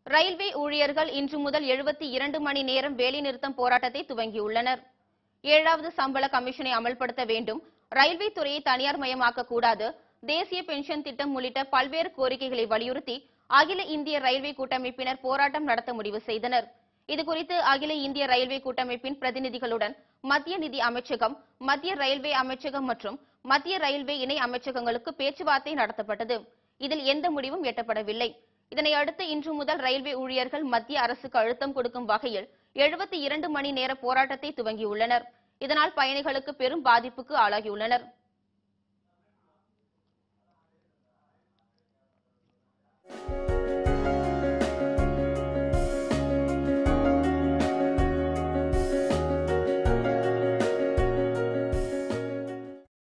railway ஊழியர்கள் இன்று முதல் எழுபத்தி இரண்டு மணி நேரம் வேலைநிறுத்தம் போராட்டத்தை துவங்கியுள்ளனர் ஏழாவது சம்பள கமிஷனை அமல்படுத்த வேண்டும் ரயில்வே துறையை தனியார் மயமாக்க கூடாது தேசிய பென்ஷன் திட்டம் உள்ளிட்ட பல்வேறு கோரிக்கைகளை வலியுறுத்தி அகில இந்திய ரயில்வே கூட்டமைப்பினர் போராட்டம் நடத்த முடிவு செய்தனர் இதுகுறித்து அகில இந்திய ரயில்வே கூட்டமைப்பின் பிரதிநிதிகளுடன் மத்திய நிதி அமைச்சகம் மத்திய ரயில்வே அமைச்சகம் மற்றும் மத்திய ரயில்வே இணை அமைச்சகங்களுக்கு பேச்சுவார்த்தை நடத்தப்பட்டது இதில் எந்த முடிவும் எட்டப்படவில்லை இதனை அடுத்து இன்று முதல் ரயில்வே ஊழியர்கள் மத்திய அரசுக்கு அழுத்தம் கொடுக்கும் வகையில் எழுபத்தி இரண்டு மணி நேர போராட்டத்தை துவங்கியுள்ளனர் இதனால் பயணிகளுக்கு பெரும் பாதிப்புக்கு ஆளாகியுள்ளனர்